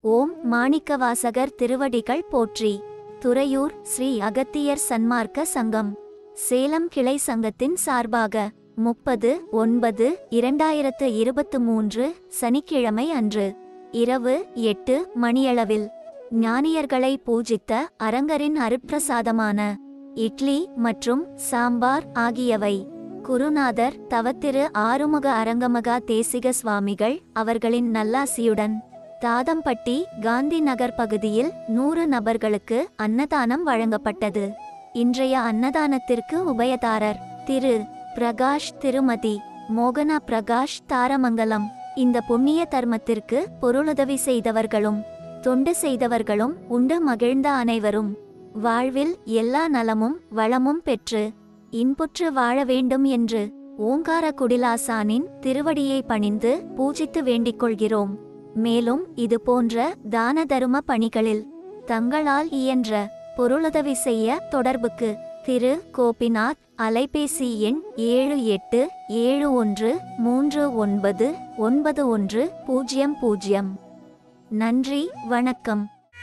ஓம் மாணிக்கவாசகர் திருவடிகள் போற்றி துறையூர் ஸ்ரீ அகத்தியர் சன்மார்க்க சங்கம் சேலம் கிளை சங்கத்தின் சார்பாக முப்பது ஒன்பது இரண்டாயிரத்து இருபத்து மூன்று சனிக்கிழமை அன்று இரவு எட்டு மணியளவில் ஞானியர்களை பூஜித்த அரங்கரின் அருட்பிரசாதமான இட்லி மற்றும் சாம்பார் ஆகியவை குருநாதர் தவத்திரு ஆறுமுக அரங்கமகா தேசிக சுவாமிகள் அவர்களின் நல்லாசியுடன் தாதம்பட்டி காந்தி நகர் பகுதியில் நூறு நபர்களுக்கு அன்னதானம் வழங்கப்பட்டது இன்றைய அன்னதானத்திற்கு உபயதாரர் திரு பிரகாஷ் திருமதி மோகனா பிரகாஷ் தாரமங்கலம் இந்த புண்ணிய தர்மத்திற்கு பொருளுதவி செய்தவர்களும் தொண்டு செய்தவர்களும் உண்டு மகிழ்ந்த அனைவரும் வாழ்வில் எல்லா நலமும் வளமும் பெற்று இன்புற்று வாழ வேண்டும் என்று ஓங்கார குடிலாசானின் திருவடியை பணிந்து பூஜித்து வேண்டிக் கொள்கிறோம் மேலும் இது போன்ற தான தரும பணிகளில் தங்களால் இயன்ற பொருளுதவி செய்ய தொடர்புக்கு திரு கோபிநாத் அலைபேசி எண் ஏழு எட்டு ஏழு ஒன்று மூன்று ஒன்பது ஒன்பது ஒன்று பூஜ்ஜியம் பூஜ்ஜியம் நன்றி வணக்கம்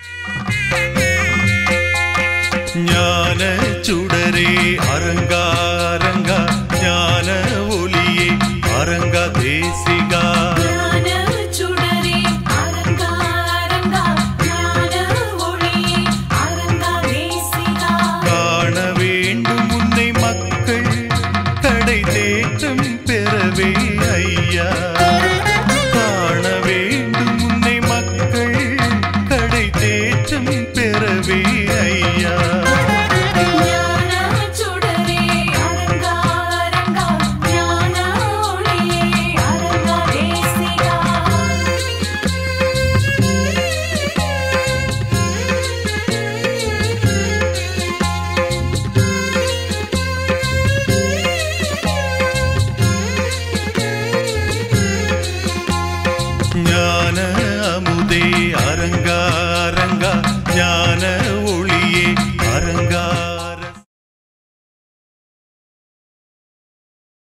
ஞான சுடரே அரங்கா அரங்கா ஞான ஒளியே அரங்கா தேசிகா ஞான சுடரே அரங்கா அரங்கா ஞான ஒளியே அரங்கா தேசிகா காண வேண்டும் உன்னை மக்கள் கடை தேற்றம் பெறவே ஐயா காண வேண்டும் உன்னை மக்கள் கடை தேற்றம் பெறவே